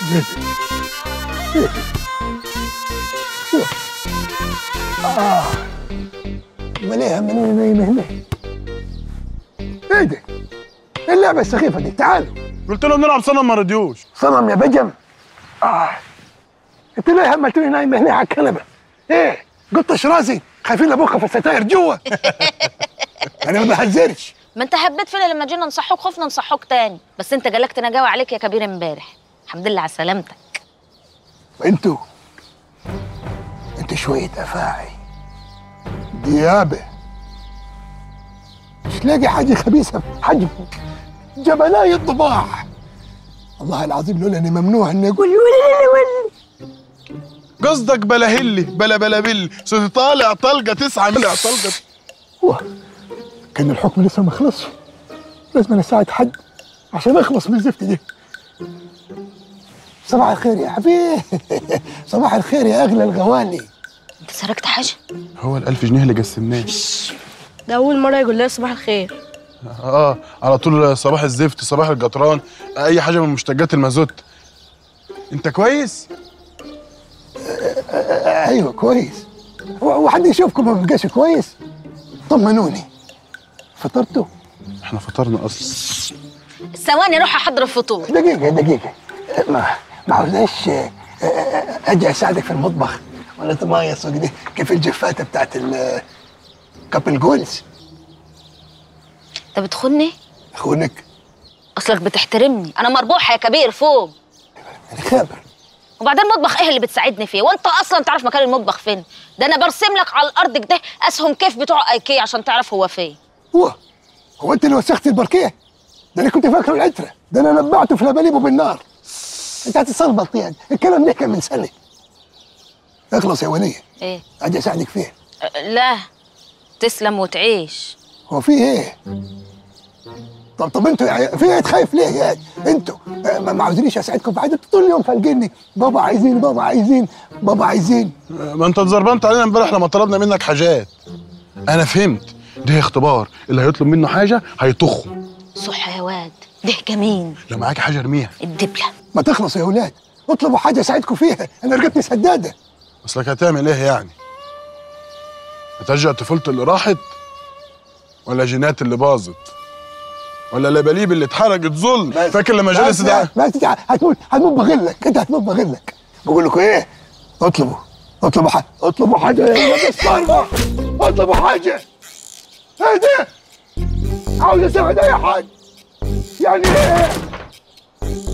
اه وليها من نايمه هنا ايه ده؟ ايه اللعبه السخيفه دي تعالوا قلت لهم نلعب صنم ما رضيوش صنم يا بجم اه انت ليه هملتوني نايمه هنا على الكنبه؟ ايه؟ قطش راسي خايفين ابوخها في الستاير جوا انا ما بهزرش ما انت هبيت فينا لما جينا نصحوك خفنا نصحوك تاني بس انت جالك نجاوي عليك يا كبير امبارح الحمد لله على سلامتك انتوا انتوا شويه افاعي ديابه مش لاقي حاجه خبيثه حجم جبلاي الضباع والله العظيم لولا اني ممنوع اني اقول ولا ولا قصدك بلا هلي بلا بلا بلي صوتي طالع طلقه تسعه ملع طلقه واه، كان الحكم لسه ما خلصش لازم انا اساعد حد عشان اخلص من الزفت دي صباح الخير يا حبيبي صباح الخير يا اغلى الغوالي انت سرقت حاجه هو الألف جنيه اللي قسمناه ده أول مرة يقول لها صباح الخير اه على طول صباح الزفت صباح القطران اي حاجه من مشتقات المازوت انت كويس ايوه كويس هو هو حد يشوفكم ما بيبقاش كويس طمنوني فطرتوا احنا فطرنا اصلا ثواني اروح احضر الفطور دقيقة دقيقة ما ما عاوزاش آه، آه، اجي اساعدك في المطبخ ولا تمايص وكده كيف الجفاتة بتاعت ال كابل جولز انت بتخوني اخونك اصلك بتحترمني انا مربوحه يا كبير فوق انا خابر وبعدين المطبخ ايه اللي بتساعدني فيه وانت اصلا تعرف مكان المطبخ فين ده انا برسم لك على الارض كده اسهم كيف بتوع ايكيا عشان تعرف هو فين هو هو انت اللي وسخت الباركيه ده انا كنت فاكره العترة ده انا نبعته في لباليبه بالنار انت هتتصلبط يعني الكلام ده كان من سنة اخلص يا ولية ايه اجي اساعدك فيه أه، لا تسلم وتعيش هو في ايه؟ طب طب انتوا يعني في ايه تخايف ليه يعني؟ انتوا آه، ما ما عاوزينيش اساعدكم في حاجه انتوا طول اليوم فالجني بابا عايزين بابا عايزين بابا عايزين ما انت اتزربنت علينا امبارح لما طلبنا منك حاجات انا فهمت ده اختبار اللي هيطلب منه حاجه هيطخه صح يا واد ده جميل لو معاك حاجه ارميها الدبله ما تخلص يا ولاد اطلبوا حاجه اساعدكم فيها انا رقبتي سداده اصلك هتعمل ايه يعني هترجع طفولته اللي راحت ولا جينات اللي باظت ولا لباليب اللي اتحرقت ظلم فاكر لما جلس بس- ده بس انت هتموت هتموت بغلك انت هتموت بغلك بقول لكم ايه؟ اطلبوا اطلبوا حاجه اطلبوا حاجه يا ولاد الصرمه اطلبوا حاجه ايه ده؟ عاوز اساعد اي حد يعني ايه؟